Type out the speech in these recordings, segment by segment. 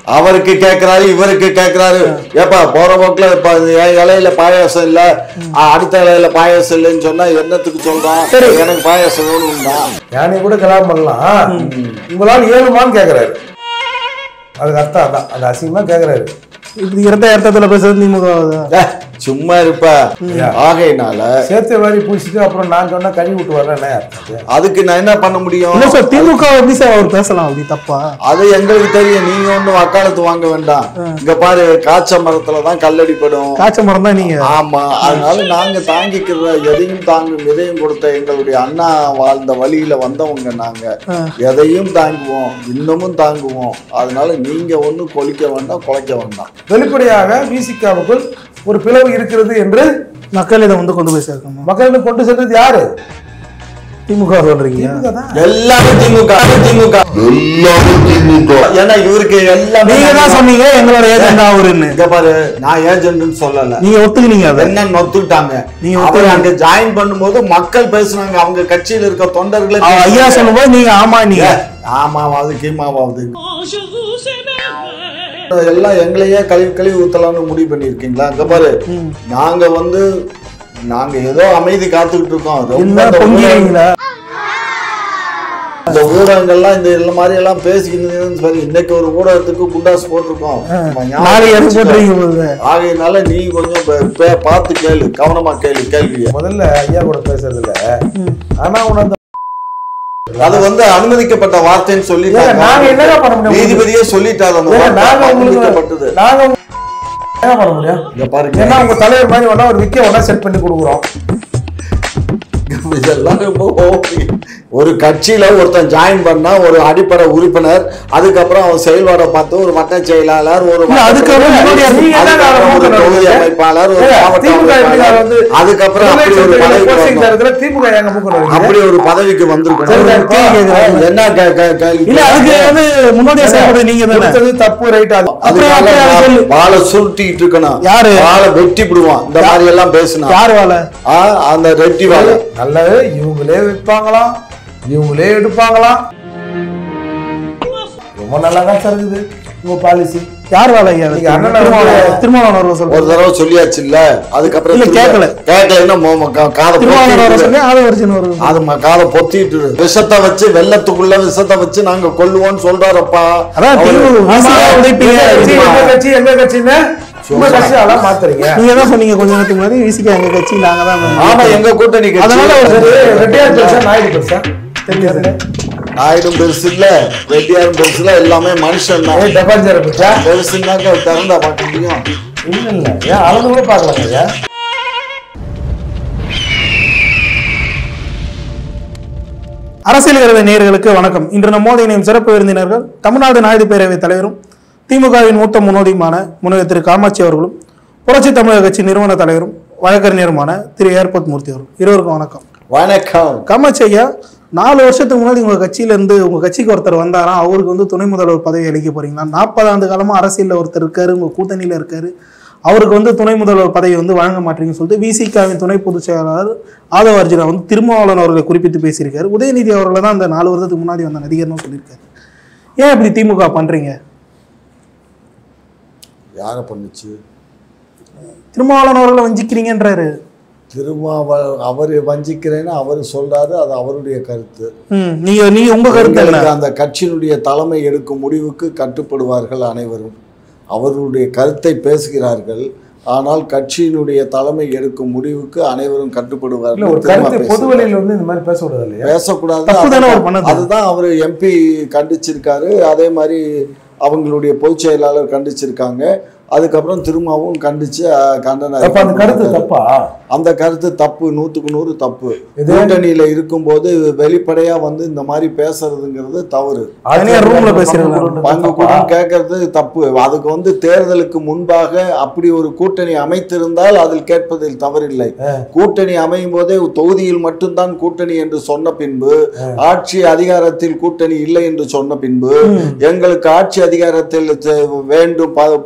அவருக்கு கேக்குறாரு இவருக்கு கேக்குறாரு ஏப்பா போற போக்குல இப்ப என் இலையில பாயாசம் இல்ல அ, அடுத்த இலையில பாயாசம் இல்லைன்னு சொன்னா என்னத்துக்கு சொல்றான் எனக்கு பாயாசம் வேணும்னா யானை கூட கல்யாணம் பண்ணலாம் உங்களால் ஏழுமான்னு கேக்குறாரு அதுக்கு அர்த்தம் அதான் அது அசிங்கமா கேக்குறாரு இப்படி இரட்டை அர்த்தத்துல பேசுறது திமுக ஏ, சும்மா இருப்ப ஆகையினால சேர்த்து வாரி பூசிட்டு அப்புறம் நான் சொன்னா கறி விட்டு வரல என்ன அர்த்தம் அது? அதுக்கு நான் என்ன பண்ண முடியும் இல்ல சார் திமுக எப்படி சார் அவர் பேசலாம் அப்படி தப்பா அது எங்களுக்கு தெரியும் நீங்க ஒண்ணும் வக்காலத்து வாங்க வேண்டாம் இங்க பாரு காய்ச்ச மரத்துல தான் கல்லடிப்படும் காய்ச்ச மரம் தான் நீங்க ஆமா அதனால நாங்க தாங்கிக்கிற எதையும் தாங்கும் எதையும் கொடுத்த எங்களுடைய அண்ணா வாழ்ந்த வழியில வந்தவங்க நாங்க எதையும் தாங்குவோம் இன்னமும் தாங்குவோம் அதனால நீங்க ஒண்ணும் கொலிக்க வேண்டாம் குலைக்க வேண்டாம் வெளிப்படையாக விசிகாவுக்குள் ஒரு பிளவு இருக்கிறது என்று மக்கள் இதை வந்து கொண்டு போய் சேர்க்கணும் மக்களுக்கு கொண்டு சென்றது யாரு திமுக சொல்றீங்க திமுக தான். எல்லாரும் திமுக திமுக ஏன்னா இவருக்கு எல்லாமே நீங்க தான் சொன்னீங்க எங்களோட ஏஜெண்டா அவருன்னு இங்க பாரு நான் ஏஜென்ட்னு சொல்லல நீங்க ஒத்துக்கினீங்க அதை என்ன நொத்துட்டாங்க நீங்க அவர் அங்க ஜாயின் பண்ணும்போது மக்கள் பேசுனாங்க அவங்க கட்சியில இருக்க தொண்டர்களே அவ ஐயா பேசுனாங்க. சொல்லும்போது நீங்க ஆமா நீங்க ஏ, ஆமாவாது கீமாவாது Bonjour, c'est merveille. எல்லாம் எங்களையே கழுவி கழுவி ஊத்தலாம்னு முடிவு பண்ணிருக்கீங்களா இங்க பாரு நாங்க வந்து நாங்க ஏதோ அமைதி காத்துக்கிட்டு இருக்கோம் ரொம்ப என்ன இந்த ஊடகம்- பொங்கிறீங்களா இந்த ஊடகங்கள்லாம் இந்த இந்த மாதிரி எல்லாம் பேசிக்கிட்டு சரி இன்னைக்கு ஒரு ஊடகத்துக்கு குண்டாஸ் போட்டிருக்கோம் நம்ம ஞாபகம் நாளைக்கு எது வச்சுக்கோ. போட்டுறீங்க போது ஆகையினால நீ கொஞ்சம் பே- பே- பார்த்து கேளு கவனமா கேளு கேள்விய முதல்ல ஐயா கூட பேசுறது இல்ல ஆனா உனக்கு அது வந்து அனுமதிக்கப்பட்ட வார்த்தைன்னு சொல்லிட்டாங்க நாங்க என்னங்க பண்ண முடியும் நீதிபதியே சொல்லிட்டாரு அந்த ஏங்க, வார்த்தை நாங்க அனுமதிக்கப்பட்டது உங்களுக்கு நாங்க உங்க- என்ன பண்ண முடியும் இங்க பாருங்க ஏன்னா உங்க தலைவர் மாதிரி ஒண்ணா ஒரு விக்க ஒண்ணா செட் பண்ணி கொடுக்குறோம் இதெல்லாம் ரொம்ப over. ஒரு கட்சியில ஒருத்தன் ஜாயின் பண்ணா ஒரு அடிப்படை உறுப்பினர் அதுக்கப்புறம் அவன் செயல்பாடை பார்த்து ஒரு வட்ட செயலாளர் ஒரு இல்ல, அதுக்கப்புறம் முன்னாடி நீங்க என்ன அதுக்கப்புறம் ஒரு காரணம் தொகுதி சொல்றீங்க? அமைப்பாளர் ஒரு ஏங்க, மாவட்ட திமுக எப்படி அமைப்பாளர் வந்து அதுக்கப்புறம் அப்படி ஒரு பதவிக்கு போஸ்டிங் வரணும். தரத்துல திமுக எங்க மூக்கணும் அப்படி ஒரு பதவிக்கு வந்திருக்கணும் சரி, கேள்வி கேக்குறாங்க. என்ன கே- கே- கேள்வி? இல்ல அதுக்கு வந்து முன்னாடியே செயல்படுறது நீங்க தானே கொடுத்தது தப்பு ரைட் அது அப்புறம் அதுக்காக அப்படியே அதை சொல்லு. வாழை சுருட்டிட்டு இருக்கணும் யாரு? வாழை வெட்டி விடுவான் இந்த மாதிரி எல்லாம் பேசினா யார் வேலை ஆ, அந்த ரெட்டி வாழை நல்லது இவங்களே விற்பாங்களாம் இவங்களே எடுப்பாங்களாம் ரொம்ப நல்லா தான் சார் இருக்குது உங்க பாலிசி யார் வேலை ஐயா நீங்க அண்ணனை திருமாவளவன் வந்து- திருமாவளவன் அவர்கள் ஒரு சொல்றேன் தடவை சொல்லியாச்சு இல்ல அதுக்கப்புறம் இல்ல, திரும்ப கேட்கல. கேட்கலைன்னா மோ- மோ- கா- காதை திருமாவளவன் அவர்கள் பொத்திட்டு சொல்லி ஆதவ அர்ஜுன் அவர்கள் அது ம- காதை பொத்திட்டு இரு. விஷத்தை வச்சு வெள்ளத்துக்குள்ள விஷத்தை வச்சு நாங்க கொல்லுவோம்னு சொல்றாரப்பா அதான் அவரு- திமுக விசிகா உடைப்பீங்க எங்க கட்சி, அப்படிமா. எங்க கட்சி எங்க கட்சின்னு உங்க கட்சி அதெல்லாம் மாத்துறீங்க நீங்க தான் சொன்னீங்க கொஞ்ச நேரத்துக்கு முன்னாடி விசிகா எங்க கட்சி நாங்க தான் பண்ணோம். ஆமா எங்க கூட்டணி கட்சி. அதனால ஒரு சரி ரெட்டியார் பெருசா நாயுடு பெருசா தெரியாது நாயுடும் பெருசு இல்ல ரெட்டியாரும் பெருசு இல்ல எல்லாமே மனுஷன் தான் ஏய் டபாஞ்சர் பெருசா பெருசுன்னாக்க திறந்தா பார்க்க முடியும் இல்ல இல்ல ஏன் அளந்து கூட பார்க்கலாம் ஐயா அரசியல் கருத நேயர்களுக்கு வணக்கம் இன்று நம்மோடு இணையும் சிறப்பு விருந்தினர்கள் தமிழ்நாடு நாயுடு பேரவைத் தலைவரும் திமுகவின் மூத்த முன்னோடியுமான முனைவர் திரு காமாட்சி அவர்களும் புரட்சி தமிழக கட்சி நிறுவன தலைவரும் வழக்கறிஞருமான திரு ஏர்போர்ட் மூர்த்தி அவர்கள் இருவருக்கும் வணக்கம் வணக்கம் காமாட்சி ஐயா நாலு வருஷத்துக்கு முன்னாடி உங்க கட்சியில இருந்து உங்க கட்சிக்கு ஒருத்தர் வந்தாராம் அவருக்கு வந்து துணை முதல்வர் பதவி அளிக்க போறீங்களா நாற்பது ஆண்டு காலமா அரசியல்ல ஒருத்தர் இருக்காரு உங்க கூட்டணியில இருக்காரு அவருக்கு வந்து துணை முதல்வர் பதவி வந்து வழங்க மாட்டீங்கன்னு சொல்லிட்டு விசிகாவின் துணை பொதுச் செயலாளர் ஆதவ அர்ஜுனா வந்து திருமாவளவன் அவர்களை குறிப்பிட்டு பேசியிருக்காரு உதயநிதி அவர்களை தான் அந்த நாலு வருஷத்துக்கு முன்னாடி வந்த நடிகர்னு சொல்லியிருக்காரு ஏன் இப்படி திமுக பண்றீங்க யார பண்ணுச்சு திருமாவளவன் அவர்களை வஞ்சிக்கிறீங்கன்றாரு திருமாவ அவர் வஞ்சிக்கிறேன்னு அவர் சொல்றாரு அது அவருடைய கருத்து ம் நீங்க நீங்க உங்க கருத்து என்ன எங்களுக்கு அந்த கட்சியினுடைய தலைமை எடுக்கும் முடிவுக்கு கட்டுப்படுவார்கள் அனைவரும் அவர்களுடைய கருத்தை பேசுகிறார்கள் ஆனால் கட்சியினுடைய தலைமை எடுக்கும் முடிவுக்கு அனைவரும் இல்ல கட்டுப்படுவார்கள் ஒரு திரும்ப கருத்து பொது பேசுகிறார்கள். வெளியில வந்து இந்த மாதிரி பேசக்கூடாது இல்லையா பேசக்கூடாது தப்பு தானே அவர் அதுதான் பண்ணது? அதுதான் அவர் எம்பி கண்டிச்சிருக்காரு அதே மாதிரி அவங்களுடைய பொதுச் செயலாளர் கண்டிச்சிருக்காங்க அதுக்கப்புறம் திரும்பவும் கண்டிச்சு அஹ், கண்டன அப்ப அந்த கருத்து தப்பா அந்த கருத்து தப்பு நூத்துக்கு நூறு தப்பு இது- கூட்டணியில இருக்கும்போது வெளிப்படையா வந்து இந்த மாதிரி பேசுறதுங்கிறது தவறு தனியா roomல பேசுறீங்களா? பங்கு கூட கேட்கறது தப்பு அதுக்கு வந்து தேர்தலுக்கு முன்பாக அப்படி ஒரு கூட்டணி அமைத்திருந்தால் அதில் கேட்பதில் தவறில்லை கூட்டணி அமையும் போதே தொகுதியில் மட்டும்தான் கூட்டணி என்று சொன்ன பின்பு ஆட்சி அதிகாரத்தில் கூட்டணி இல்லை என்று சொன்ன பின்பு எங்களுக்கு ஆட்சி அதிகாரத்தில் தெ- வேண்டும் ப- பொ- பொறுப்பு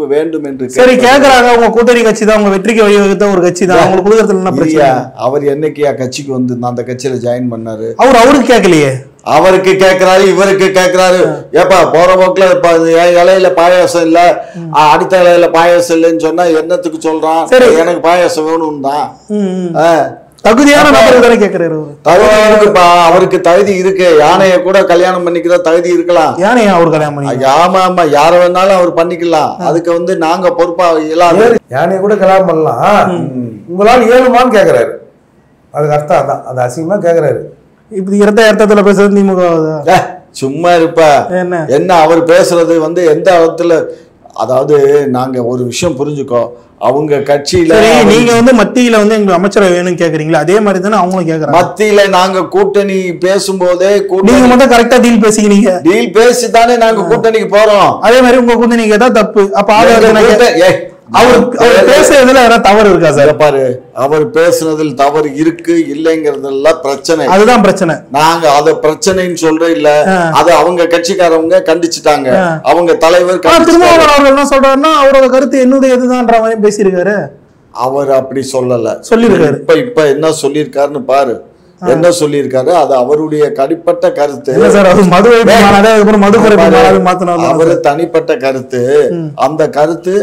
பொறுப்பு வேண்டும் என்று சரி கேட்பது. கேக்குறாங்க உங்க கூட்டணி கட்சி தான் உங்க வெற்றிக்கு வழிவகுத்த ஒரு கட்சி தான் உங்களுக்கு கொடுக்கறதுல என்ன பிரச்சனை இல்லையா அவர் என்னைக்கியா கட்சிக்கு வந்து அந்த கட்சியில ஜாயின் பண்ணாரு அவர் அவருக்கு கேட்கலையே அவருக்கு கேக்குறாரு இவருக்கு கேக்குறாரு ஏப்பா போற போக்குல இப்ப அது என் இலையில பாயாசம் இல்ல ஆ, அடுத்த இலையில பாயாசம் இல்லைன்னு சொன்னா என்னத்துக்கு சொல்றான் சரி. எனக்கு பாயாசம் வேணும் தான் ம், ம். தகுதியான நபர் தானே கேக்குறாரு அவரு தகுதி இருக்குப்பா அவருக்கு தகுதி இருக்கு யானைய கூட கல்யாணம் பண்ணிக்கிற தகுதி இருக்கலாம் ஏன் ஏன் அவர் கல்யாணம் பண்ணி ஆமா ஆமா யார வேணாலும் அவர் பண்ணிக்கலாம் அதுக்கு வந்து நாங்க பொறுப்பா இல்லாத யானையை கூட கல்யாணம் பண்ணலாம் உங்களால் இயலுமான்னு கேட்குறாரு அதுக்கு அர்த்தம் அதான் அது அசிங்கமா கேட்குறாரு இப்படி இரத்த அர்த்தத்துல பேசுறது திமுக ஏ, சும்மா இருப்ப என்ன என்ன அவர் பேசுறது வந்து எந்த இடத்துல அதாவது நாங்க ஒரு விஷயம் புரிஞ்சுக்கோ அவங்க கட்சியில சரி அவங்க- நீங்க வந்து மத்தியில வந்து எங்களுக்கு அமைச்சரை வேணும்னு கேக்குறீங்களா அதே மாதிரி தானே அவங்களும் கேக்குறாங்க மத்தியில நாங்க கூட்டணி பேசும்போதே நீங்க கூட்டணி மட்டும் கரெக்டா டீல் பேசிக்கிறீங்க டீல் பேசி தானே நாங்க கூட்டணிக்கு போறோம் அதே மாதிரி உங்க கூட்டணி கேட்டா தப்பு அப்ப எங்க ஆதரவு கூட்ட- ஏய், அவர் அவர் பேசுறதுல ஏதாவது தவறு இருக்கா சார் இத பாரு அவர் பேசுனதில் தவறு இருக்கு இல்லைங்கிறதெல்லாம் பிரச்சனை அதுதான் பிரச்சனை நாங்க அத பிரச்சனைன்னு சொல்றோம் இல்ல ஆ. அத அவங்க கட்சிக்காரவங்க கண்டிச்சுட்டாங்க ஆ. அவங்க தலைவர் ஆனா கண்டிச்சுட்டாரு. திருமாவளவன் அவர்கள் என்ன சொல்றாருன்னா அவரோட கருத்து என்னுடைய இதுதான்ற மாதிரி பேசியிருக்காரு அவர் அப்படி சொல்லல சொல்லியிருக்காரு. இப்ப இப்ப என்ன சொல்லியிருக்காருன்னு பாரு என்ன சொல்லியிருக்காரு அது அவருடைய கடிப்பட்ட கருத்து இல்ல சார் அவர் மது வைப்பு மாநாடு அதுக்கப்புறம் மது குறைப்பு மாநாடு மாத்தினாரு அவரு தனிப்பட்ட கருத்து அந்த கருத்து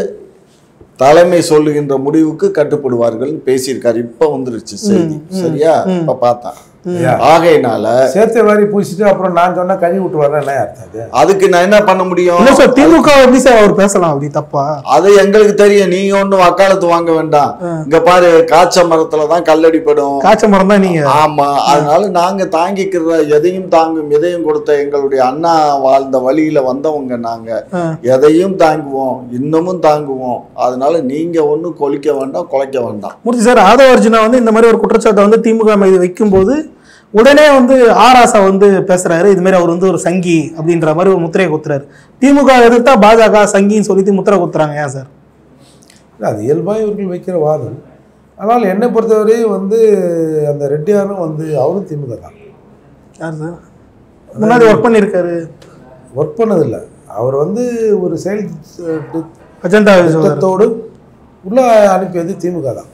தலைமை சொல்லுகின்ற முடிவுக்கு கட்டுப்படுவார்கள் பேசியிருக்காரு இப்ப வந்துருச்சு செய்தி சரியா இப்ப பார்த்தேன் ஐயா, ஆகையினால சேர்த்த மாதிரி பூசிட்டு அப்புறம் நான் சொன்னா கழுவி விட்டு வரேன் என்ன அர்த்தம் அது அதுக்கு நான் என்ன பண்ண முடியும் இல்ல சார் திமுக எப்படி சார் அவர் பேசலாம் அப்படி தப்பா அது எங்களுக்கு தெரியும் நீங்க ஒண்ணும் வக்காலத்து வாங்க வேண்டாம் இங்க பாரு காய்ச்ச மரத்துல தான் கல்லடிப்படும் காய்ச்ச மரம் தான் நீங்க ஆமா அதனால நாங்க தாங்கிக்கிற எதையும் தாங்கும் எதையும் கொடுத்த எங்களுடைய அண்ணா வாழ்ந்த வழியில வந்தவங்க நாங்க ஆ. எதையும் தாங்குவோம் இன்னமும் தாங்குவோம் அதனால நீங்க ஒண்ணும் கொலிக்க வேண்டாம் குலைக்க வேண்டாம் மூர்த்தி சார் ஆதவ அர்ஜுனா வந்து இந்த மாதிரி ஒரு குற்றச்சாட்டை வந்து திமுக மீது வைக்கும்போது உடனே வந்து ஆராசா வந்து பேசுறாரு இது மாதிரி அவர் வந்து ஒரு சங்கி அப்படின்ற மாதிரி ஒரு முத்திரையை குத்துறாரு திமுக எதிர்த்தா பாஜக சங்கின்னு சொல்லிட்டு முத்திரை குத்துறாங்க ஏன் சார் இல்ல, அது இயல்பாக இவர்கள் வைக்கிற வாதம் ஆனால் என்னை பொறுத்தவரை வந்து அந்த ரெட்டியாரும் வந்து அவரும் திமுக தான் யார் சார் முன்னாடி ஒர்க் பண்ணியிருக்காரு ஒர்க் பண்ணதில்லை அவர் வந்து ஒரு செயல் தி- அஜெண்டா திட்டத்தோடு உள்ள அனுப்பியது திமுக தான்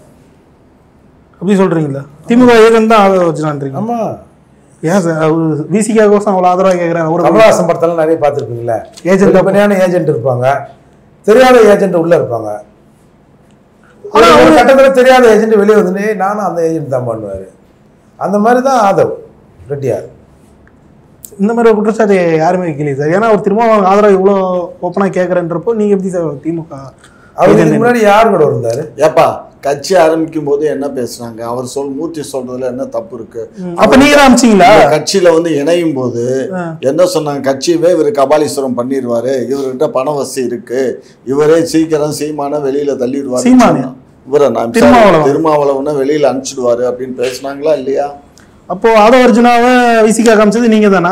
அப்படி சொல்றீங்களா திமுக ஏஜென்ட் தான் ஆதரவு அர்ஜுனான்றீங்க ஆமா ஏன் சார் அவர் விசிகா கோசம் அவ்வளோ ஆதரவாக கேட்குறாரு அவர் கமலஹாசன் படத்தெல்லாம் நிறைய பார்த்துருப்பீங்களா Agent ஏஜென்ட் ஏஜென்ட் இருப்பாங்க தெரியாத ஏஜென்ட் உள்ள இருப்பாங்க ஆனா ஒரு அவரு- கட்டத்தில் தெரியாத ஏஜென்ட் வெளியே வந்து நானும் அந்த ஏஜென்ட் தான் பண்ணுவார் அந்த மாதிரி தான் ஆதவ் ரெட்டியார் இந்த மாதிரி ஒரு குற்றச்சாட்டு யாருமே வைக்கலையே சார் ஏன்னா அவர் திரும்ப ஆதரவு இவ்வளோ ஓப்பனாக கேட்குறன்றப்போ நீங்கள் எப்படி சார் திமுக அவர் இதுக்கு agent? முன்னாடி யார் கூட இருந்தாரு ஏப்பா கட்சி ஆரம்பிக்கும் போது என்ன பேசுனாங்க அவர் சொல் மூர்த்தி சொல்றதுல என்ன தப்பு இருக்கு அப்ப நீங்க தான் அமிச்சிங்களா இந்த கட்சியில வந்து இணையும் போது என்ன சொன்னாங்க கட்சியவே இவர் கபாலீஸ்வரம் பண்ணிடுவாரு இவர்கிட்ட பண வசதி இருக்கு இவரே சீக்கிரம் சீமான வெளியில தள்ளிடுவாரு சீமானே? இவரை நான் திருமாவளவன். திருமாவளவனை வெளியில அனுப்பிச்சிடுவாரு அப்படின்னு பேசுனாங்களா இல்லையா அப்போ ஆதவ அர்ஜுனாவை விசிகா காமிச்சது நீங்க தானா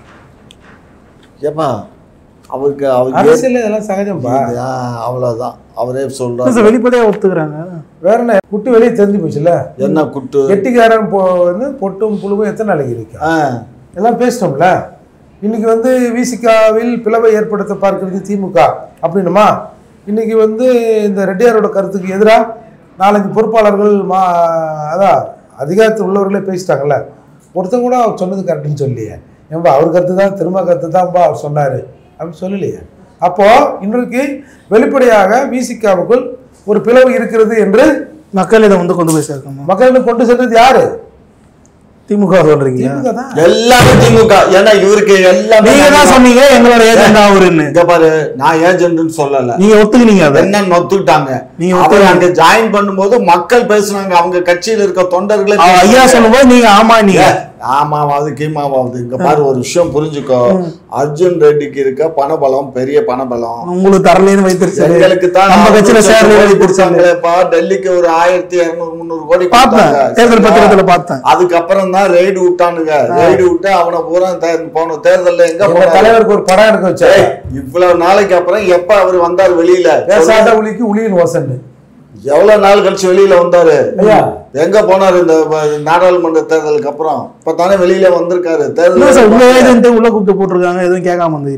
ஏப்பா அவருக்கு அவருக்கு அரசியல் இதெல்லாம் சகஜம்பா ஆ, அவ்வளவுதான் அவரே இல்ல சொல்றாரு சார் வெளிப்படையா ஒத்துக்கிறாங்க வேற என்ன குட்டு வெளியே தெரிஞ்சு போச்சுல என்ன குட்டு எட்டிக்காரன் போ வந்து பொட்டும் புழுவும் எத்தனை நாளைக்கு இருக்கும் ஆ, எல்லாம் பேசிட்டோம்ல இன்னைக்கு வந்து விசிகாவில் பிளவை ஏற்படுத்த பார்க்கிறது திமுக அப்படின்னுமா இன்னைக்கு வந்து இந்த ரெட்டியாரோட கருத்துக்கு எதிராக நாலஞ்சு பொறுப்பாளர்கள் மா அதான் அதிகாரத்தில் உள்ளவர்களே பேசிட்டாங்கல்ல ஒருத்தன் கூட அவர் சொன்னது கரெக்டுன்னு சொல்லியே ஏன்பா அவர் கருத்து தான் திரும்ப கருத்து தான்ப்பா அவர் சொன்னார் அப்படின்னு சொல்லலையே அப்போ இன்றைக்கு வெளிப்படையாக விசிகாவுக்குள் ஒரு பிளவு இருக்கிறது என்று மக்கள் இதை வந்து கொண்டு போய் சேர்க்கணும் மக்களுக்கு கொண்டு சென்றது யாரு திமுக சொல்றீங்க திமுக தான் எல்லாமே திமுக ஏன்னா இவருக்கு எல்லாமே நீங்க தான் சொன்னீங்க எங்களோட ஏஜெண்டா அவருன்னு இங்க பாரு நான் ஏஜென்ட்னு சொல்லல நீங்க ஒத்துக்குனீங்க அதை என்ன நொத்துக்கிட்டாங்க நீங்க அவர் ஒத்துக்கிட்டீங்க. அங்க ஜாயின் பண்ணும்போது மக்கள் பேசுனாங்க அவங்க கட்சியில இருக்க தொண்டர்களே அவ ஐயா பேசுனாங்க. சொல்லும்போது நீங்க ஆமா நீங்க ஆமாவாவது கீமாவாவது இங்க பாரு ஒரு விஷயம் புரிஞ்சுக்கோ அர்ஜுன் ரெட்டிக்கு இருக்க பணபலம் பெரிய பணபலம் உங்களுக்கு தரலேன்னு வைத்திருச்சாரு எங்களுக்கு தான் நம்ம கட்சியில சேர்ல கோடி கொடுத்தாங்க கொடுத்தாங்களேப்பா டெல்லிக்கு ஒரு ஆயிரத்தி இருநூறு முந்நூறு கோடி பார்த்தேன் கொடுத்தாங்க. தேர்தல் சரியா? பத்திரத்துல பார்த்தேன் அதுக்கப்புறம் தான் ரைடு விட்டானுங்க ரைடு விட்டு அவனை பூரா தே- போன தேர்தல்ல எங்க எங்க போனாரு? தலைவருக்கு ஒரு படம் எடுக்க வச்சாரு ஏய், இவ்வளவு நாளைக்கு அப்புறம் எப்ப அவர் வந்தார் வெளியில பேசாத உளிக்கு உளியின் ஓசன்னு எவ்வளவு நாள் கழிச்சு வெளியில வந்தாரு ஐயா எங்க போனாரு இந்த வ- நாடாளுமன்ற தேர்தலுக்கு அப்புறம் இப்ப தானே வெளியில வந்திருக்காரு இல்ல சார் உங்க தேர்தல் ஏஜென்ட் உள்ள கூப்பிட்டு போட்டிருக்காங்க எதுவும் கேட்காம வந்துக்கிறீங்க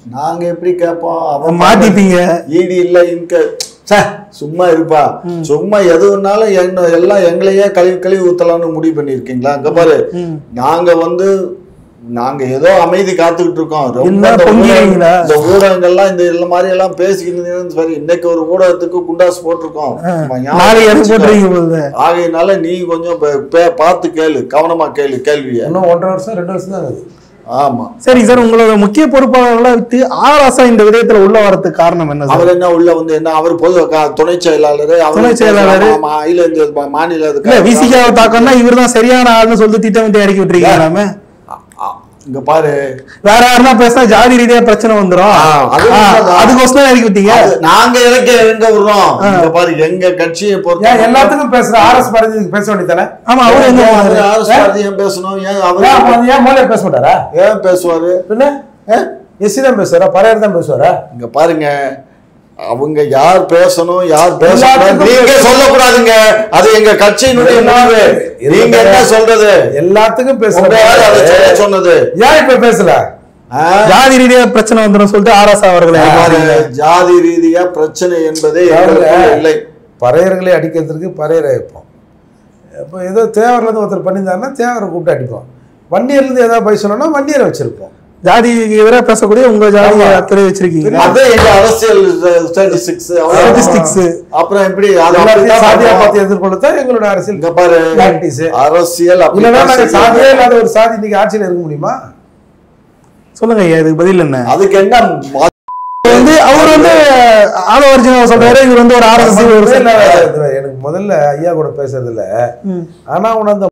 நாங்க எப்படி கேட்போம் அவன் மாட்டிப்பீங்க ஈடி இல்ல இன்க ச்சே, சும்மா இருப்பா சும்மா எதுனாலும் என்ன எல்லாம் எங்களையே கழுவி கழுவி ஊத்தலாம்னு முடிவு பண்ணிருக்கீங்களா இங்க பாரு ம். நாங்க வந்து நாங்க ஏதோ அமைதி காத்துக்கிட்டு இருக்கோம் ரொம்ப என்ன இந்த பொங்கிடுவீங்களா? ஊடகம்- இந்த ஊடகங்கள்லாம் இந்த இந்த மாதிரி எல்லாம் பேசிக்கிட்டு சரி இன்னைக்கு ஒரு ஊடகத்துக்கு குண்டாஸ் போட்டிருக்கோம் சும்மா ஞாபகம் நாளைக்கு எனக்கு வச்சுக்கோ. போட்டுறீங்க போகுது ஆகையினால நீ கொஞ்சம் பே- பே- பார்த்து கேளு கவனமா கேளு கேள்விய இன்னும் ஒன்றரை வருஷம் ரெண்டு வருஷம் தான் ஆகுது ஆமா சரி சார் உங்களோட முக்கிய பொறுப்பாளர்களை விட்டு ஆராசா இந்த விடயத்துல உள்ள வரதுக்கு காரணம் என்ன சார் அவர் என்ன உள்ள வந்து என்ன அவர் பொது க- துணை செயலாளர் அவர் துணை செயலாளரு. ஆமா, அகில இந்திய மா- மாநில இல்ல அதுக்கு- விசிகாவை தாக்கம்னா இவர் தான் சரியான ஆள்னு சொல்லிட்டு திட்டமிட்டு இறக்கி விட்டுருக்கீங்க நாம ஆ, இங்க பாரு வேற யாருன்னா பேசினா ஜாதி ரீதியா பிரச்சனை வந்துரும் ஆ, அது ஆ, உண்மைதான். அதுக்கோசரம் தான் இறக்கி விட்டீங்க அது நாங்க இறக்க எங்க விடுறோம் இங்க பாரு எங்க கட்சியை பொறுத்த ஏன் எல்லாத்துக்கும் பேசுற ஆர்எஸ் பாரதி இதுக்கு பேச வேண்டியதானே ஆமா அவர் எங்க ஏன் போனாரு? அவர் அரசு பார்த்து ஏன் பேசணும் ஏன் ஏன் அவர் அப்ப ஏன் மோலே பேச மாட்டாரா ஏன் பேசுவாரு பின்ன எஸ்சி தான் பேசுவாரா பறையர் தான் பேசுவாரா இங்க பாருங்க அவங்க யார் பேசணும் யார் பேசணும் எல்லாத்துக்கும் நீங்க பேசணும். சொல்லக்கூடாதுங்க அது எங்க கட்சியினுடைய முடிவு நீங்க என்ன சொல்றது எல்லாத்துக்கும் உங்க யாரு அதை சொல்ல பேசுறாரு சொன்னது ஏன் இப்ப பேசல ஆ? ஜாதி ரீதியா பிரச்சனை வந்துரும் சொல்லிட்டு ஆராசா அவர்களை இங்க இறக்கி பாருங்க, விட்டீங்க. ஜாதி ரீதியா பிரச்சனை என்பதே அதாவது, எங்களுக்குள்ள இல்லை பறையர்களை அடிக்கிறதுக்கு பறையரை வைப்போம் இப்போ ஏதோ தேவர்லேருந்து ஒருத்தர் பண்ணியிருந்தாருன்னா தேவரை கூப்பிட்டு அடிப்போம் வண்டியர்லேருந்து ஏதாவது போய் சொன்னோம்னா வண்டியரை வச்சிருப்போம் ஜாதிக்கு எதிராக பேசக்கூடிய உங்க ஜாதி ஆமா. அத்தனை வச்சிருக்கீங்க அது எங்க அரசியல் ஸ்டாட்டிஸ்டிக்ஸ் Statistics. அப்புறம் எப்படி அது எல்லாத்தையும் அப்படிதான் சாதியா பார்ப்போம். பார்த்து எதிர்கொள்ளத்தான் எங்களோட அரசியல் இங்க பாரு practice. அரசியல் இல்லைன்னா அப்படிதான் நாங்க செய்யணும். சாதியே இல்லாத ஒரு சாதி இன்னைக்கு ஆட்சியில் இருக்க முடியுமா சொல்லுங்க ஐயா இதுக்கு பதில் என்ன அதுக்கு என்ன மா- இப்ப வந்து அவர் வந்து ஆலோ அர்ஜுனா சொல்றாரு இவர் வந்து ஒரு ஆர்எஸ் ஒரு முதல்ல ச- எனக்கு முதல்ல ஐயா கூட பேசுறதுல ம். ஆனா உனக்கு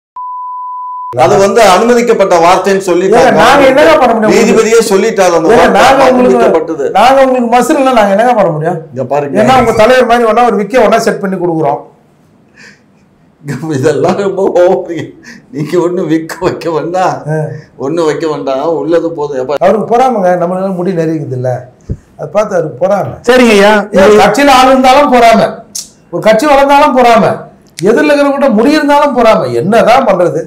அது வந்து அனுமதிக்கப்பட்ட வார்த்தைன்னு ஏங்க, சொல்லிட்டாங்க நாங்க என்னங்க பண்ண முடியும் நீதிபதியே சொல்லிட்டாரு அந்த ஏங்க, வார்த்தை நாங்க அனுமதிக்கப்பட்டது உங்களுக்கு நாங்க உங்களுக்கு மசூல் இல்ல நாங்க என்னங்க பண்ண முடியும் இங்க பாருங்க ஏன்னா உங்க தலைவர் மாதிரி ஒண்ணா ஒரு விக்க ஒண்ணா செட் பண்ணி கொடுக்குறோம் இதெல்லாம் ரொம்ப ஓவர் நீங்க ஒண்ணு விற்க வைக்க வேண்டாம் ஒண்ணு வைக்க வேண்டாம் உள்ளது போதும் எப்ப அவருக்கு பொறாமங்க நம்மளால முடி நெறிக்குது இல்ல அதை பார்த்து அவருக்கு பொறாம சரிங்க ஐயா ஏன் கட்சியில ஆள் இருந்தாலும் பொறாம ஒரு கட்சி வளர்ந்தாலும் பொறாம எதிரில் இருக்கிறவங்க முடி இருந்தாலும் பொறாம என்னதான் பண்றது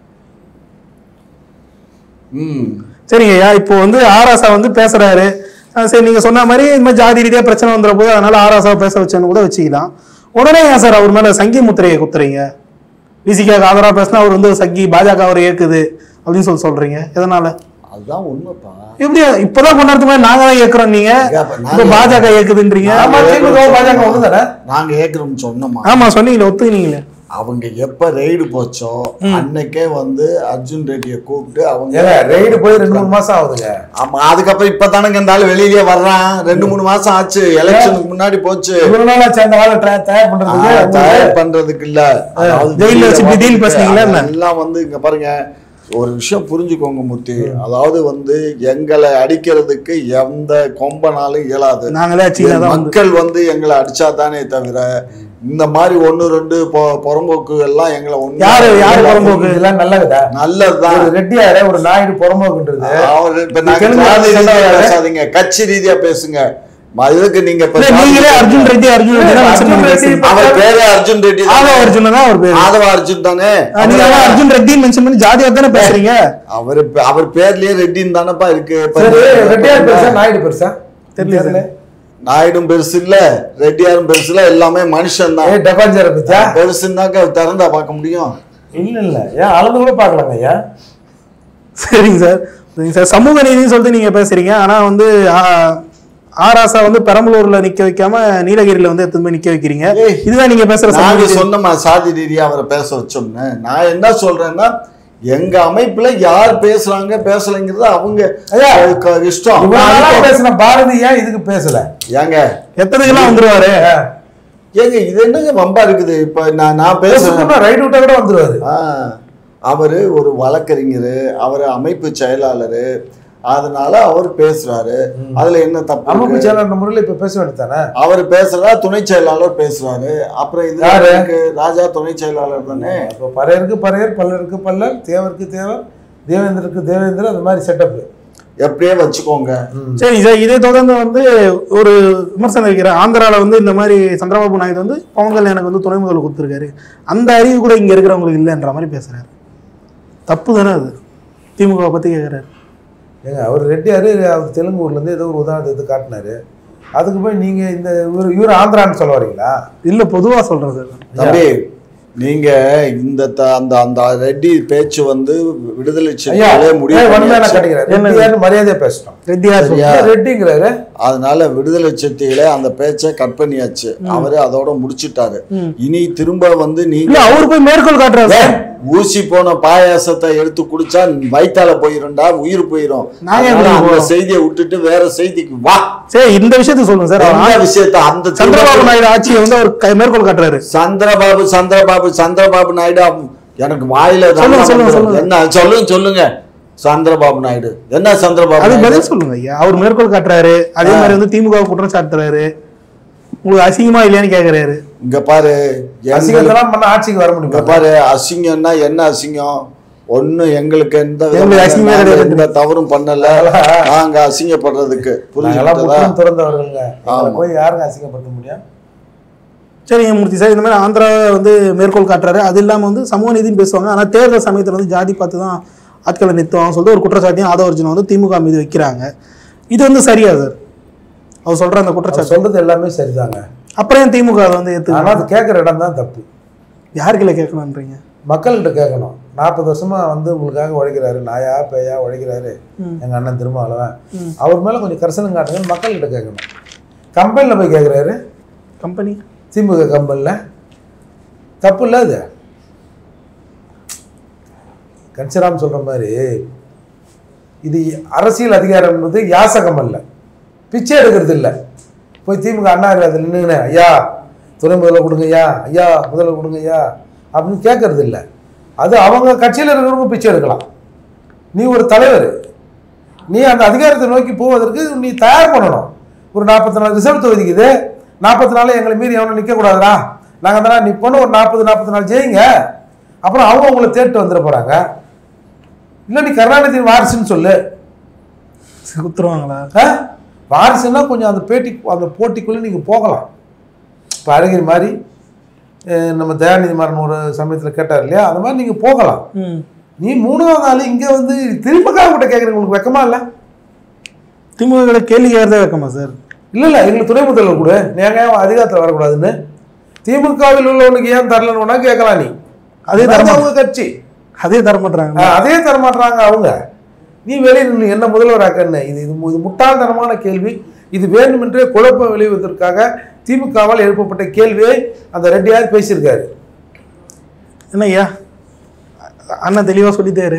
ம் சரிங்க ஐயா இப்போ வந்து ஆராசா வந்து பேசுறாரு அஹ் சரி நீங்க சொன்ன மாதிரி இந்த மாதிரி ஜாதி ரீதியா பிரச்சனை வந்துற போது அதனால ஆராசாவை பேச வச்சேன்னு கூட வச்சுக்கலாம் உடனே ஏன் சார் அவர் மேல சங்கி முத்திரையை குத்துறீங்க விசிகாக்கு ஆதரவா பேசினா அவர் வந்து சங்கி பாஜக அவர் ஏக்குது அப்படின்னு சொல்லி சொல்றீங்க எதனால அதுதான் உண்மைப்பா எப்படி இப்பதான் கொண்டாடுற மாதிரி நாங்க தான் ஏக்குறோம் நீங்க ஏங்க, அப்ப நாங்க- இப்ப பாஜக ஏக்குதுன்றீங்க ஆமா திமுக பாஜக ஒண்ணு தானே நாங்க ஏற்கனவே சொன்னோமா ஆமா சொன்னீங்களே ஒத்துக்கினீங்களே அவங்க எப்ப ரெய்டு போச்சோ அன்னைக்கே வந்து அர்ஜுன் ரெட்டியை கூப்பிட்டு அவங்க ஏங்க ரெய்டு போய் ரெண்டு மூணு மாசம் ஆகுதுங்க ஆமா அதுக்கப்புறம் இப்பதானங்க இந்த ஆளு வெளியிலேயே வர்றான் ரெண்டு மூணு மாசம் ஆச்சு எலெக்ஷனுக்கு முன்னாடி போச்சு இவ்வளவு நாளா சேர்ந்த ஆளை ட்ர- தயார் ஆ, பண்றதுக்கு தயார் பண்றதுக்கு இல்ல அதாவது ஜெயில்ல வச்சு இப்படி deal வெளியில பேசுனீங்களா என்ன? எல்லாம் வந்து இங்க பாருங்க ஒரு விஷயம் புரிஞ்சுக்கோங்க மூர்த்தி அதாவது வந்து எங்களை அடிக்கிறதுக்கு எந்த கொம்பனாலும் இயலாது நாங்களே அடிச்சீங்கன்னா தான் வந்து மக்கள் வந்து எங்களை அடிச்சா தானே தவிர இந்த மாதிரி ஒண்ணு ரெண்டு பொ- புறம்போக்கு எல்லாம் எங்களை ஒண்ணு யாரு யாரு புறம்போக்கு இதெல்லாம் நல்லதா நல்லதுதான் ஒரு ரெட்டியார ஒரு நாயுடு புறம்போக்குன்றது அவர் இப்ப நாங்க தெலுங்கு ஜாதி ரீதியா சொந்தக்காரரு. பேசாதீங்க கட்சி ரீதியா பேசுங்க ம- இதுக்கு நீங்க இப்ப இல்ல, நீங்களே ஜாதி- அர்ஜுன் ரெட்டி அர்ஜுன் ரெட்டி தான் mention பண்ணி அர்ஜுன் ரெட்டி பேசுறீங்க. அவர் பேரே அர்ஜுன் ரெட்டி ஆதவ தானே? அர்ஜுன் தான் அவர் பேரு ஆதவ அர்ஜுன் தானே ஆ, நீங்க அதான் அர்ஜுன் ரெட்டி மென்ஷன் பண்ணி ஜாதியா தானே பேசுறீங்க அவர் பே- அவர் பேர்லயே ரெட்டின்னு தானப்பா இருக்கு இப்ப சரி ரெட்டியார் பெருசா நாயுடு பெருசா தெரியல நாயுடும் பெருசு இல்ல ரெட்டியாரும் பெருசு இல்ல எல்லாமே மனுஷன் ஏ தான் டெபாஞ்சர் பத்தியா பெருசுன்னாக்க திறந்தா பார்க்க முடியும் இல்ல இல்ல ஏன் அளந்து கூட பாக்கலாங்க ஐயா சரிங்க சார் சரிங்க சார் சமூக நீதினு சொல்லிட்டு நீங்க பேசுறீங்க ஆனா வந்து ஆ, ஆராசா வந்து பெரம்பலூர்ல நிக்க வைக்காம நீலகிரியில வந்து எடுத்து போய் நிக்க வைக்கிறீங்க ஏய், இதுதான் நீங்க பேசுற சமூக நாங்க நீதி. சொன்னோமா சாதி ரீதியா அவரை பேச வச்சோம்னு நான் என்ன சொல்றேன்னா எங்க அமைப்புல யார் பேசுறாங்க பேசலைங்கிறது அவங்க ஐயா, க- இஷ்டம் இவ்வளவு நாளா பேசின பாரதி ஏன் இதுக்கு பேசல ஏங்க எத்தனைக்கெல்லாம் வந்துருவாரு ஏங்க இது என்னங்க வம்பா இருக்குது இப்ப நான் நான் பேசுறேன் பேசணும்னா ரைட் விட்டா கூட வந்துருவாரு ஆ, அவரு ஒரு வழக்கறிஞர் அவர் அமைப்பு செயலாளர் அதனால அவர் பேசுறாரு அதுல என்ன தப்பு அமைப்பு இருக்கு? செயலாளர் முறையில் இப்ப பேச வேண்டியதானே அவர் பேசுறதா துணை செயலாளர் பேசுறாரு அப்புறம் இது யாரு? யாருக்கு? ராஜா துணை செயலாளர் தானே அப்போ பறையருக்கு பறையர் பல்லருக்கு பல்லர் தேவருக்கு தேவர் தேவேந்திரருக்கு தேவேந்திரர் அந்த மாதிரி செட்டப் எப்படியே வச்சுக்கோங்க சரி சார் இதை தொடர்ந்து வந்து ஒரு விமர்சனம் வைக்கிறேன் ஆந்திரால வந்து இந்த மாதிரி சந்திரபாபு நாயுடு வந்து பவன் கல்யாணுக்கு வந்து துணை முதல்வர் கொடுத்துருக்காரு அந்த அறிவு கூட இங்க இருக்கிறவங்களுக்கு இல்லைன்ற மாதிரி பேசுறாரு தப்பு தானே அது திமுக பத்தி கேட்குறாரு ஏங்க அவர் ரெட்டியார் அவர் தெலுங்கு ஊர்லேருந்து ஏதோ ஒரு உதாரணத்தை எடுத்து காட்டினாரு அதுக்கு போய் நீங்கள் இந்த இவர் இவர் ஆந்திரான்னு சொல்ல வரீங்களா இல்ல பொதுவா சொல்றேன் சார் தம்பி நீங்க இந்த த- அந்த அந்த ரெட்டி பேச்சு வந்து விடுதலை ஐயா சிறுத்தைகளே முடிவு ஏன் வன்மையான பண்ணியாச்சு. கிடைக்கிறார் ரெட்டியார்னு மரியாதையா பேசணும் ரெட்டியார் சரியா? ஏன் ரெட்டிங்கிறாரு அதனால விடுதலை சிறுத்தைகளே அந்த பேச்சை கட் பண்ணியாச்சு அவரு அதோட முடிச்சிட்டாரு இனி திரும்ப வந்து இல்ல நீங்க அவர் போய் மேற்கோள் காட்டுறாரு ஏய், சார். ஊசி போன பாயாசத்தை எடுத்து குடிச்சா வயித்தால போயிரும்டா உயிர் போயிரும் நான் ஏன் அதனால உயிர் அந்த போகணும்? செய்தியை விட்டுட்டு வேற செய்திக்கு வா சரி இந்த விஷயத்த சொல்லுங்க சார் அவர் என்ன விஷயத்த அந்த சந்திரபாபு நாயுடு ஆட்சியை வந்து அவர் கை- மேற்கோள் காட்டுறாரு சந்திரபாபு சந்திரபாபு சந்திரபாபு நாயுடு அவ்- எனக்கு வாயில சொல்லுங்க, ரத்தம் சொல்லுங்க, வந்துரும். சொல்லுங்க. என்ன சொல்லுங்க சொல்லுங்க சந்திரபாபு நாயுடு என்ன சந்திரபாபு அது நாயுடு பதில் சொல்லுங்க ஐயா அவர் மேற்கோள் காட்டுறாரு அதே மாதிரி வந்து திமுக வை குற்றம் சாட்டுறாரு உங்களுக்கு அசிங்கமா இல்லையான்னு கேக்குறாரு இங்க பாரு எங்களுக்கு- அசிங்கத்தெல்லாம் பண்ண ஆட்சிக்கு வர இங்க முடியுமா பாரு அசிங்கம்னா என்ன அசிங்கம் ஒண்ணு எங்களுக்கு எந்த விதமான எங்களுக்கு அசிங்கமே நாங்க கிடையாது. எந்த தவறும் பண்ணல நாங்க அசிங்கப்படுறதுக்கு நாங்கெல்லாம் புரிஞ்சுக்கிட்டதா முற்றும் திறந்தவர்களுங்க எங்களை ஆமா. போய் யாருங்க அசிங்கப்படுத்த முடியும் சரிங்க மூர்த்தி சார் இந்த மாதிரி ஆந்திரா வந்து மேற்கோள் காட்டுறாரு அது இல்லாம வந்து சமூக நீதியும் பேசுவாங்க ஆனா தேர்தல் சமயத்துல வந்து ஜாதி பார்த்து தான் ஆட்களை நிறுத்துவாங்க சொல்லிட்டு ஒரு குற்றச்சாட்டையும் ஆதவர்ஜுன வந்து திமுக மீது வைக்கிறாங்க இது வந்து சரியா சார் அவர் சொல்ற அந்த அவர் குற்றச்சாட்டு சொல்றது எல்லாமே சரிதாங்க அப்புறம் ஏன் திமுக அதை வந்து ஆனா ஏத்துக்கணும் அது கேட்குற இடம் தான் தப்பு யாருக்கில கேட்கணுன்றீங்க மக்கள்கிட்ட கேட்கணும் நாற்பது வருஷமா வந்து உங்களுக்காக உழைக்கிறாரு நாயா பேயா உழைக்கிறாரு ம். எங்க அண்ணன் திருமாவளவன் அவர் மேல கொஞ்சம் கரிசனம் காட்டுங்கன்னு மக்கள்கிட்ட கேட்கணும் கம்பெனியில் போய் கேட்குறாரு கம்பெனி திமுக கம்பெனியில் தப்பு இல்லை அது கன்சிராம் சொல்ற மாதிரி இது அரசியல் அதிகாரம் என்பது யாசகம் அல்ல பிச்சை எடுக்கிறது இல்லை போய் திமுக அண்ணா அதில் நின்றுன்னு ஐயா துணை முதல்வர் கொடுங்க ஐயா ஐயா முதல்வர் கொடுங்க ஐயா அப்படின்னு கேட்கறது இல்லை அது அவங்க கட்சியில் இருக்கிறவங்க பிச்சை எடுக்கலாம் நீ ஒரு தலைவர் நீ அந்த அதிகாரத்தை நோக்கி போவதற்கு நீ தயார் பண்ணணும் ஒரு நாற்பத்தி நாலு ரிசர்வ் தொகுதிக்குது நாற்பத்தி நாலு எங்களை மீறி எவனும் நிற்கக்கூடாதுடா நாங்கள் தானே நிற்போன்னு ஒரு நாற்பது நாற்பத்தி நாலு ஜெயிங்க அப்புறம் அவங்க உங்களை தேட்டு வந்துட போகிறாங்க இல்லை நீ கருணாநிதியின் வாரிசுன்னு சொல்லு குத்துருவாங்களா ஆ? வாரிசுன்னா கொஞ்சம் அந்த பேட்டி அந்த போட்டிக்குள்ளே நீங்கள் போகலாம் இப்போ அழகிரி மாதிரி அஹ், நம்ம தயாநிதி மாறன் ஒரு சமயத்தில் கேட்டார் இல்லையா அந்த மாதிரி நீங்கள் போகலாம் ம் நீ மூணாவது ஆள் இங்கே வந்து திரும்பக்காக கிட்ட கேட்குறீங்க உங்களுக்கு வெக்கமா இல்லை திமுக கேள்வி கேட்கறதே வைக்கமா சார் இல்லை இல்லை எங்களுக்கு துணை முதல்வர் கொடு நீங்க ஏன் அதிகாரத்தில் வரக்கூடாதுன்னு திமுகவில் உள்ளவனுக்கு ஏன் தரலன்னு கேட்கலாம் நீ அதே அதான் தரமா அவங்க கட்சி அதே தர மாட்டாங்க ஆ, அதே தர மாட்டாங்க அவங்க நீ வெளியே நின்று என்ன முதல்வராக்கன்னு இது இது மு- இது முட்டாள்தனமான கேள்வி இது வேண்டுமென்றே குழப்பம் விளைவதற்காக திமுகவால் எழுப்பப்பட்ட கேள்வியை அந்த ரெட்டியார் பேசியிருக்காரு என்ன ஐயா அண்ணன் தெளிவா சொல்லிட்டாரு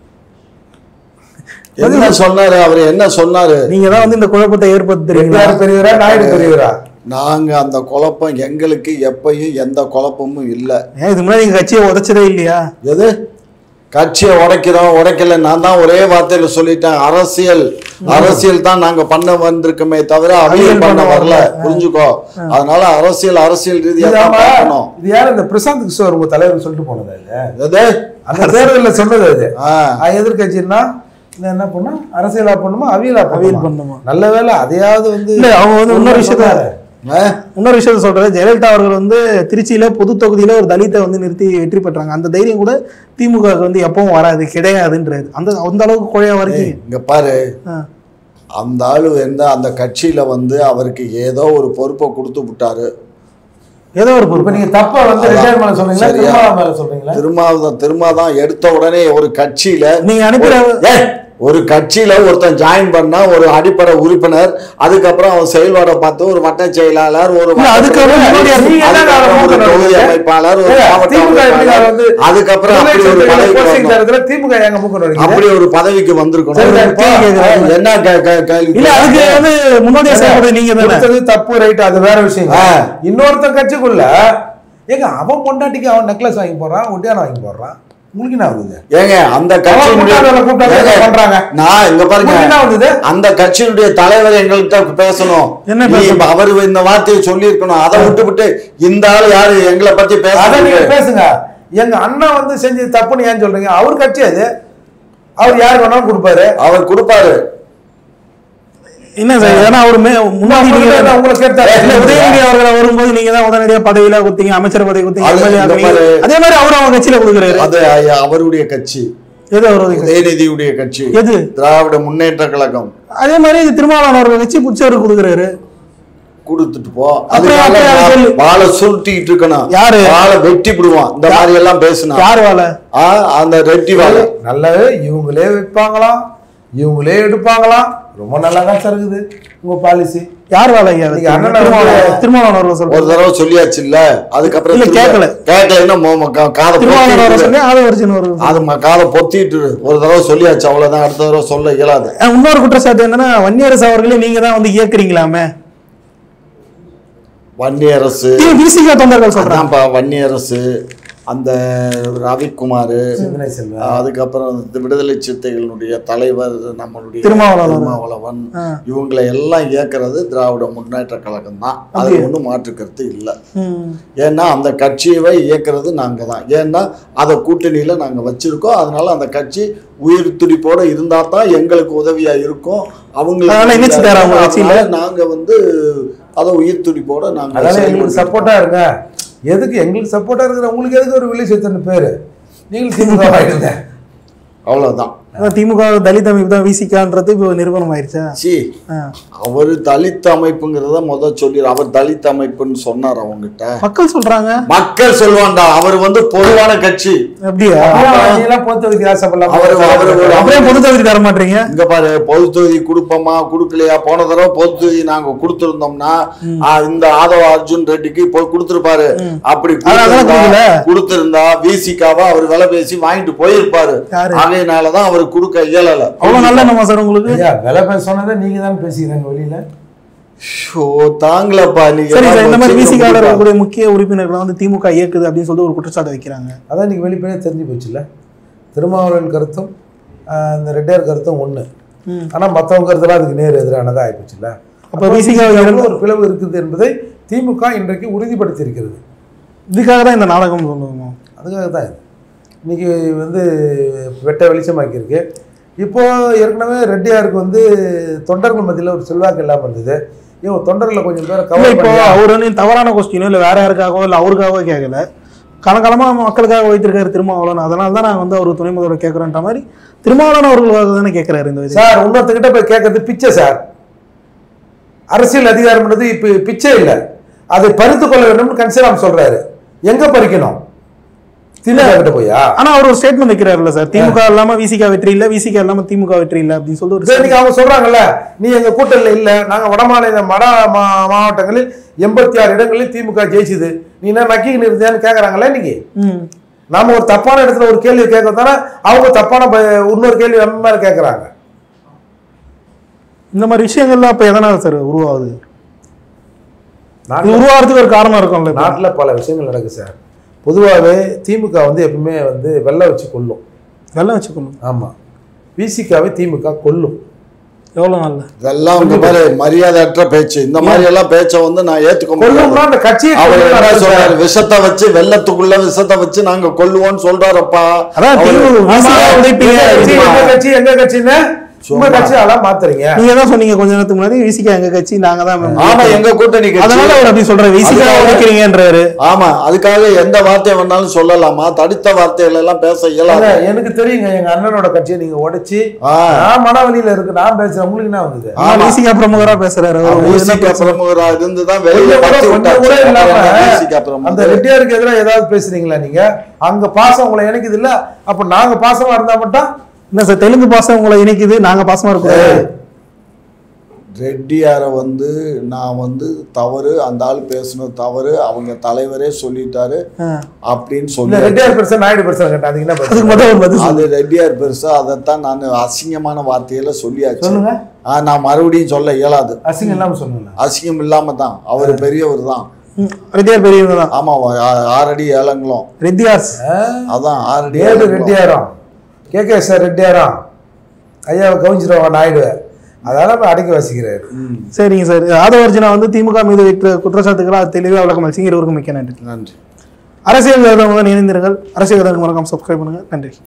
என்ன சொன்னாரு அவர் என்ன சொன்னாரு நீங்க தான் வந்து இந்த குழப்பத்தை ஏற்படுத்துறீங்களா ரெட்டியார் பெரியவரா நாயுடு பெரியவரா நாங்க அந்த குழப்பம் எங்களுக்கு எப்பயும் எந்த குழப்பமும் இல்லை ஏன் இதுக்கு முன்னாடி நீங்க கட்சியை உடைச்சதே இல்லையா எது கட்சியை உடைக்கிறோம் உடைக்கல நான் தான் ஒரே வார்த்தையில சொல்லிட்டேன் அரசியல் அரசியல் தான் நாங்க பண்ண வந்திருக்கோமே தவிர அவியல் அவியல் பண்ண பண்ண வரல வரல. புரிஞ்சுக்கோ அதனால அரசியல் அரசியல் ரீதியா இது தான் ஆமா, பார்க்கணும் இது யார் இந்த பிரசாந்த் கிஷோர் உங்க தலைவர் சொல்லிட்டு போனது அது எது அந்த தேர்தலில் சொன்னது அது ஆ, ஆ, எதிர்க்கட்சின்னா இந்த என்ன பண்ணும் அரசியலா பண்ணுமா அவியலா அவியல் பண்ணுமா பண்ணுமா நல்ல வேளை அதையாவது வந்து இல்ல அவங்க வந்து இன்னொரு விஷயத்த சொன்னாரு. ஆ, இன்னொரு விஷயத்த சொல்றது ஜெயலலிதா அவர்கள் வந்து திருச்சியில பொது தொகுதியில ஒரு தலித்தை வந்து நிறுத்தி வெற்றி பெற்றாங்க அந்த தைரியம் கூட திமுக க்கு வந்து எப்பவும் வராது கிடையாதுன்றாரு அந்த அந்த அளவுக்கு குழையா வரைக்கும் இங்க பாரு அந்த ஆளு வந்து அந்த கட்சியில வந்து அவருக்கு ஏதோ ஒரு பொறுப்பை கொடுத்து விட்டாரு ஏதோ ஒரு இப்ப பொறுப்பு நீங்க தப்பா வந்து அதான். ரிட்டையர் மேல சொல்றீங்களா சரியா? திருமாவளவன் மேல சொல்றீங்களா திருமாவளவன் திருமாதான் எடுத்த உடனே ஒரு கட்சியில நீங்க அனுப்பிற ஏய், ஒரு கட்சியில ஒருத்தன் ஜாயின் பண்ணா ஒரு அடிப்படை உறுப்பினர் அதுக்கப்புறம் அவன் செயல்பாடை பார்த்து ஒரு வட்ட செயலாளர் ஒரு இல்ல, அதுக்கப்புறம் முன்னாடி நீங்க என்ன அதுக்கப்புறம் ஒரு காரணம் தொகுதி சொல்றீங்க? அமைப்பாளர் ஒரு ஏங்க, மாவட்ட திமுக எப்படி அமைப்பாளர் வந்து அதுக்கப்புறம் விடுதலை அப்படி ஒரு சிறுத்தைகள் பதவிக்கு posting வரணும். தரத்துல திமுக எங்க மூக்க நுழைக்குது? அப்படி ஒரு பதவிக்கு சரி, வந்திருக்கணும் சரி, கேள்வி கேக்குறாங்க. என்ன கே- கே- கேள்வி இல்ல அதுக்கு வந்து முன்னோடியா செயல்படுறது நீங்க தானே கொடுத்தது தப்பு ரைட் அது வேற விஷயம் ஆ. இன்னொருத்தன் கட்சிக்குள்ள ஏங்க அவன் பொண்டாட்டிக்கு அவன் நெக்லஸ் வாங்கி போடுறான் ஒட்டியானம் வாங்கி போடுறான் உங்களுக்கு என்ன ஆகுது ஏங்க அந்த அவன் கூட்டாளிகளை கூப்பிட்டு கட்சியினுடைய என்ன பண்றாங்க? நான் இங்க உங்களுக்கு என்ன பாருங்க வந்தது அந்த கட்சியினுடைய தலைவர் எங்கள்கிட்ட பேசணும் என்ன நீ பேசணும்? அவர் இந்த வார்த்தையை சொல்லியிருக்கணும் அதை விட்டு விட்டு இந்த ஆள் யாரு எங்களை பத்தி அதை நீங்க பேசுறது பேசுங்க எங்க அண்ணா வந்து செஞ்சது தப்புன்னு ஏன் சொல்றீங்க அவர் கட்சி அது அவர் யார் வேணாலும் கொடுப்பாரு அவர் கொடுப்பாரு என்ன சார் ஏன்னா அவர் மே- முன்னாடி நீங்க உங்களுக்கு தானே- உங்களை கேட்டாரு. இல்ல, உதயநிதி அவர்கள் வரும்போது நீங்க தான் உடனடியா பதவியில கொடுத்தீங்க அமைச்சர் பதவி கொடுத்தீங்க அது MLA இந்த ஆக்குனீங்க. மாதிரி- அதே மாதிரி அவரும் அவங்க கட்சியில கொடுக்குறாரு அது ஐயா, அவருடைய கட்சி எது அவரது கட்சி? உதயநிதியுடைய கட்சி எது திராவிட முன்னேற்ற கழகம் அதே மாதிரி இது திருமாவளவன் வச்சு புடிச்சவர் கொடுக்குறாரு கொடுத்துட்டு போ அப்புறம் அதுக்காக அப்புறம் அதை சொல்லு. வாழை சுருட்டிட்டு இருக்கணும் யாரு? வாழை வெட்டி விடுவான் இந்த மாதிரி எல்லாம் பேசினா யார் வேலை ஆ, அந்த ரெட்டி வாழை நல்லது இவங்களே வைப்பாங்களாம் இவங்களே எடுப்பாங்களாம் ரொம்ப நல்லா தான் சார் இருக்குது உங்க பாலிசி யார் வேலை ஐயா நீங்க அண்ணனை திருமாவளவன் வந்து- திருமாவளவன் அவர்கள் ஒரு சொல்றேன் தடவை சொல்லியாச்சு இல்ல அதுக்கப்புறம் இல்ல, திரும்ப கேட்கல. கேட்கலைன்னா மோ- மோ- கா- காதை திருமாவளவன் அவர்கள் பொத்திட்டு சொன்னேன் ஆதவர்ஜன் அவர்கள் அது ம- காதை பொத்திட்டு இரு. ஒரு தடவை சொல்லியாச்சு அவ்வளவுதான் அடுத்த தடவை சொல்ல இயலாது அஹ் இன்னொரு குற்றச்சாட்டு என்னன்னா வன்னியரசு அவர்களே நீங்க தான் வந்து இயக்குறீங்களாமே வன்னியரசு விசிகா தொண்டர்கள் சொல்றாங்க அதான்ப்பா வன்னியரசு அந்த ரவிக்குமார் சிந்தனை செல்வம் அதுக்கப்புறம் இந்த விடுதலை சிறுத்தைகளுடைய தலைவர் நம்மளுடைய திருமாவளவன். திருமாவளவன் ஆ. இவங்களை எல்லாம் இயக்குறது திராவிட முன்னேற்ற கழகம் தான் அது அப்படியா? ஒன்றும் மாற்று கருத்து இல்லை ம். ஏன்னா அந்த கட்சியவை இயக்குறது நாங்கள் தான் ஏன்னா அதை கூட்டணியில் நாங்கள் வச்சிருக்கோம் அதனால அந்த கட்சி உயிர் துடிப்போட இருந்தால் தான் எங்களுக்கு உதவியா இருக்கும் அதனால இணைச்சிட்டாரா உங்க கட்சியில? அவங்களுக்கு நாங்கள் வந்து அதை உயிர் துடிப்போட அதனால நாங்கள் எங்களுக்கு சப்போர்ட்டா இருங்க எதுக்கு எங்களுக்கு சப்போர்ட்டா இருக்கிற உங்களுக்கு எதுக்கு ஒரு விலை சேர்த்தன்னு பேரு நீங்களும் திமுக ஆயிடுங்க அவ்வளோதான் அதான் திமுக தலித் அமைப்பு தான் விசிகான்றது இப்போ நிரூபணம் ஆயிருச்சா சி ஆ. அவர் தலித் அமைப்புங்கிறத முத சொல்லி அவர் தலித் அமைப்புன்னு சொன்னார் அவங்ககிட்ட மக்கள் சொல்றாங்க மக்கள் சொல்லுவான்டா அவர் வந்து பொதுவான கட்சி அப்படியா நீ எல்லாம் போத்து வைக்க ஆசைப்படலாம் அவரு- அவரு ஒரு- அப்படியே பொது தொகுதி தர மாட்டீங்க இங்க பாரு பொது தொகுதி கொடுப்போமா கொடுக்கலையா போன தடவை பொது தொகுதி நாங்க கொடுத்திருந்தோம்னா ஆ, இந்த ஆதவ அர்ஜுன் ரெட்டிக்கு போய் கொடுத்திருப்பாரு அப்படி அதான் கொடுத்திருந்தா- கொடுக்கல. கொடுத்திருந்தா விசிகாவா அவர் விலை பேசி வாங்கிட்டு போயிருப்பாரு யாரு? ஆகையினாலதான் அவர் கொடுக்க இயலல அவ்வளவு நல்ல நம்ம சார் உங்களுக்கு ஐயா விலை பேச சொன்னதை நீங்க தான் பேசிக்கிறாங்க வெளியில ஷோ தாங்களப்பா நீங்க சரி சார் இந்த மாதிரி சீக்கிரம் விசிகால கொடுப்பா. இருக்கக்கூடிய முக்கிய உறுப்பினர்களை வந்து திமுக இயக்குது அப்படின்னு சொல்லிட்டு ஒரு குற்றச்சாட்டு வைக்கிறாங்க அதான் இன்னைக்கு வெளிப்படையாக தெரிஞ்சு போச்சுல்ல திருமாவளவன் கருத்தும் ஆஹ், இந்த ரெட்டியார் கருத்தும் ஒண்ணு ம். ஆனா மத்தவங்க கருத்துலாம் அதுக்கு நேர் எதிரானதாக ஆயிப்போச்சுல்ல அப்ப விசிகா எவ்வளவு ஒரு பிளவு இருக்குது என்பதை திமுக இன்றைக்கு உறுதிப்படுத்தி இருக்கிறது இதுக்காக தான் இந்த நாடகம் சொல்லுவோம் அதுக்காக தான் இது இன்னைக்கு வந்து வெட்ட வெளிச்சமாக்கியிருக்கு இப்போ ஏற்கனவே ரெட்டியாருக்கு வந்து தொண்டர்கள் மத்தியில் ஒரு செல்வாக்கு இல்லாமல் இருந்தது ஐயோ தொண்டர்களை கொஞ்சம் பேரை இல்ல கவர் இப்போ பண்ணி அவர் வந்து தவறான கொஸ்டினோ இல்ல வேற யாருக்காகவோ இல்ல அவருக்காகவோ கேட்கல காலகாலமா மக்களுக்காக வைத்திருக்காரு திருமாவளவன் அதனால தான் நாங்க வந்து அவர் துணை முதல்வர் கேட்கறோன்ற மாதிரி திருமாவளவன் அவர்களுக்காக தானே கேட்கிறாரு இந்த விஷயம் சார் இன்னொருத்தங்கிட்ட போய் கேட்கறது பிச்சை சார் அரசியல் அதிகாரம்ன்றது இப்போ பிச்சை இல்லை அதை பறித்து கொள்ள வேண்டும்னு கன்சிராம் சொல்றாரு எங்க பறிக்கணும் திமுக கிட்ட போயா ஆனா அவர் ஒரு ஸ்டேட்மெண்ட் வைக்கிறாருல்ல சார் திமுக இல்லாம விசிகா வெற்றி இல்ல விசிகா இல்லாம திமுக வெற்றி இல்ல அப்படின்னு சொல்லிட்டு ஒரு சரி இன்னைக்கு அவங்க சொல்றாங்கல்ல நீ எங்க கூட்டணியில் இல்ல நாங்க வடமாநில வட மா- மாவட்டங்களில் எண்பத்தி ஆறு இடங்களில் திமுக ஜெயிச்சுது நீ என்ன நக்கின்னு இருந்தியான்னு கேக்குறாங்கல்ல இன்னைக்கு ம். நாம ஒரு தப்பான இடத்துல ஒரு கேள்வி கேட்க தானே அவங்க தப்பான ப- இன்னொரு கேள்வி நம்ம மேல கேட்கறாங்க இந்த மாதிரி விஷயங்கள்லாம் அப்ப எதனால சார் உருவாகுது இது நாட்டுல உருவாகிறதுக்கு ஒரு காரணம் இருக்கும்ல இப்ப. நாட்டுல பல விஷயங்கள் நடக்குது சார் பொதுவாகவே திமுக வந்து எப்பவுமே வந்து வெள்ளை வச்சு கொல்லும் வெள்ளம் வச்சுக்கணும் ஆமா விசிகாவை திமுக கொல்லும் எவ்வளவு நல்ல இதெல்லாம் உங்க பாரு மரியாதையற்ற பேச்சு இந்த மாதிரி எல்லாம் பேச்சை வந்து நான் ஏத்துக்க கொல்லும்னா முடியாது அந்த கட்சியை அவர் என்ன கொல்லும்னா சொல்றாரு விஷத்தை வச்சு வெள்ளத்துக்குள்ள விஷத்தை வச்சு நாங்க கொல்லுவோம்னு சொல்றாருப்பா அதான் அவரு- திமுக ஆமா, விசிகா உடைப்பீங்க எங்க கட்சி, அப்படின்னா. எங்க கட்சி எங்க கட்சின்னு உங்க சும்மா. கட்சி அதெல்லாம் மாத்துறீங்க நீங்க தான் சொன்னீங்க கொஞ்ச நேரத்துக்கு முன்னாடி விசிகா எங்க கட்சி நாங்க தான் member. ஆமா எங்க கூட்டணி கட்சி. அதனால அவர் அப்படி சொல்றாரு விசிகா அதுக்காக- உடைக்கிறீங்கன்றாரு ஆமா அதுக்காக எந்த வார்த்தை வேணாலும் சொல்லலாமா தடித்த வார்த்தைகள் எல்லாம் பேச இயலாது அதான், எனக்கு தெரியுங்க எங்க அண்ணனோட கட்சியை நீங்க உடைச்சு ஆ. நான் மனவழியில இருக்கு நான் பேசுறேன் உங்களுக்கு என்ன வந்தது ஆனா விசிகா பிரமுகரா பேசுறாரு அவர் அவர் உங்களுக்கு என்ன விசிக பேசுறாரு? பிரமுகரா இருந்துதான் வெளியில கொஞ்சம் கூட- பத்தி கொஞ்சம் விட்டாச்சு. கூட இல்லாம அப்புறம் என்ன விசிக அந்த பிரமுகர்? ரெட்டியாருக்கு எதிராக ஏதாவது பேசுறீங்களா நீங்க அங்க பாசம் உங்களை இணைக்குது இல்ல அப்ப நாங்க பாசமா இருந்தா மட்டும் என்ன சார் தெலுங்கு பாசம் உங்களை இணைக்குது நாங்க பாசமா இருக்கோம் ரெட்டியாரை வந்து நான் வந்து தவறு அந்த ஆள் பேசுனது தவறு அவங்க தலைவரே சொல்லிட்டாரு அப்படின்னு இல்ல சொல்லி ரெட்டியார் பெருசா நாயுடு பெருசா கேட்டா அதுக்கு என்ன அதுக்கு பதில்? மட்டும் ஒரு பதில் அது ரெட்டியார் பெருசா அதைத்தான் நான் அசிங்கமான வார்த்தையில சொல்லியாச்சு சொல்லுங்க ஆ, நான் மறுபடியும் சொல்ல இயலாது அசிங்கம் இல்லாம சொல்லுங்க அசிங்கம் இல்லாம தான் அவர் பெரியவர் தான் ம், ரெட்டியார் பெரியவங்க தான் ஆமா ஆ- ஆறடி ஏழங்களும் ரெட்டியார்ஸ் அதான் ஆறடி ஏழு ஏழங்களும். ரெட்டியாரம் கே கே சார் ரெட்டியாரம் ஐயாவை கவிஞ்சிருவா நாயுடு அதெல்லாம் இப்ப அடக்கி வசிக்கிறாரு ம், சரிங்க சார் ஆதவர்ஜனா வந்து திமுக மீது வைத்த குற்றச்சாட்டுகளை தெளிவாக விளக்கம் அளிச்சிங்க இருவருக்கும் மிக்க நன்றி நன்றி அரசியல் விவாதங்களுடன் இணைந்திருங்கள் அரசியல் விவாதங்களுக்கு மறக்காம சப்ஸ்கிரைப் பண்ணுங்க நன்றி